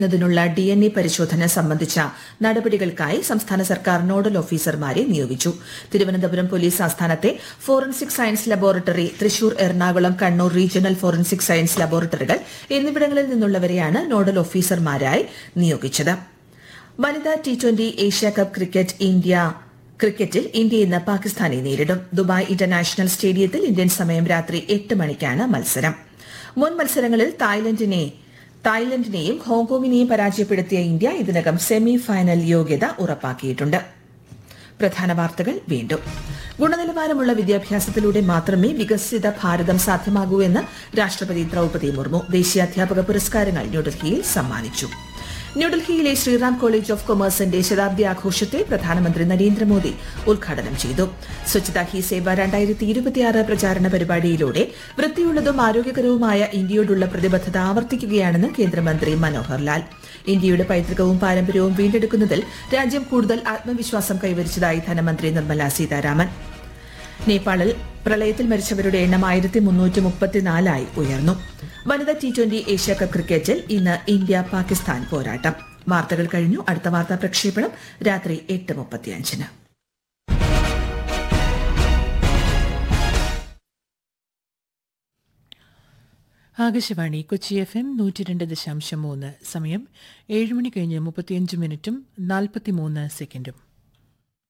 ന്നതിനുള്ള D N A പരിശോധന സംബന്ധിച്ച നടപടികൾക്കായി സംസ്ഥാന സർക്കാർ നോഡൽ ഓഫീസർമാരെ നിയോഗിച്ചു തിരുവനന്തപുരം പോലീസ് ആസ്ഥാനത്തെ forensic science laboratory Thrissur Ernakulam Kannur regional forensic science ലബോറട്ടറികൾ എന്നിവിടങ്ങളിൽ നിന്നുള്ളവരെയാണ് നോഡൽ ഓഫീസർമാരായി നിയോഗിച്ചത് വനിതാ T twenty Asia cup cricket India ക്രിക്കറ്റിൽ ഇന്ത്യ ഇന്ന് പാകിസ്ഥാനെ നേരിടും ദുബായ് ഇന്റർനാഷണൽ സ്റ്റേഡിയത്തിൽ ഇന്ത്യൻ സമയം രാത്രി എട്ട് മണിക്കാണ് മത്സരം മുൻ മത്സരങ്ങളിൽ തായ്ലൻഡിനെ തായ്ലൻഡിനെയും ഹോങ്കോങ്ങിനെയും പരാജയപ്പെടുത്തിയ ഇന്ത്യ ഇതിനകം സെമി ഫൈനൽ യോഗ്യത ഉറപ്പാക്കിയിട്ടുണ്ട് പ്രധാന വാർത്തകൾ വീണ്ടും ഗുണനിലവാരമുള്ള വിദ്യാഭ്യാസത്തിലൂടെ മാത്രമേ വികസിത ഭാരതം സാധ്യമാകൂ എന്ന് രാഷ്ട്രപതി ദ്രൌപദി മുർമു ദേശീയ അധ്യാപക പുരസ്കാരങ്ങൾ ന്യൂഡൽഹിയിൽ സമ്മാനിച്ചു ന്യൂഡൽഹിയിലെ ശ്രീറാം കോളേജ് ഓഫ് കൊമേഴ്സിന്റെ ശതാബ്ദി ആഘോഷത്തെ പ്രധാനമന്ത്രി നരേന്ദ്രമോദി ഉദ്ഘാടനം ചെയ്തു സ്വച്ഛതാ ഹി സേവ രണ്ടായിരത്തി ഇരുപത്തിയാറ് പ്രചാരണ പരിപാടിയിലൂടെ വൃത്തിയുള്ളതും ആരോഗ്യകരവുമായ ഇന്ത്യയോടുള്ള പ്രതിബദ്ധത ആവർത്തിക്കുകയാണെന്ന് കേന്ദ്രമന്ത്രി മനോഹർ ലാൽ ഇന്ത്യയുടെ പൈതൃകവും പാരമ്പര്യവും വീണ്ടെടുക്കുന്നതിൽ രാജ്യം കൂടുതൽ ആത്മവിശ്വാസം കൈവരിച്ചതായി ധനമന്ത്രി നിർമ്മല സീതാരാമൻ നേപ്പാളിൽ പ്രളയത്തിൽ മരിച്ചവരുടെ എണ്ണം ആയിരത്തി മുന്നൂറ്റി മുപ്പത്തിനാലായി ഉയർന്നു വനിതാ ടി ട്വന്റി ഏഷ്യ കപ്പ് ക്രിക്കറ്റിൽ ഇന്ന് ഇന്ത്യ പാകിസ്ഥാൻ പോരാട്ടം വാർത്തകൾ കഴിഞ്ഞു അടുത്ത വാർത്താ പ്രക്ഷേപണം രാത്രി എട്ട് മുപ്പത്തിയഞ്ചിന് ആകാശവാണി കൊച്ചി എഫ് എം നൂറ്റി രണ്ട് ദശാംശം മൂന്ന് സമയം ഏഴ് മണി കഴിഞ്ഞ് മുപ്പത്തിയഞ്ച് മിനിറ്റും നാൽപ്പത്തിമൂന്ന് സെക്കൻഡും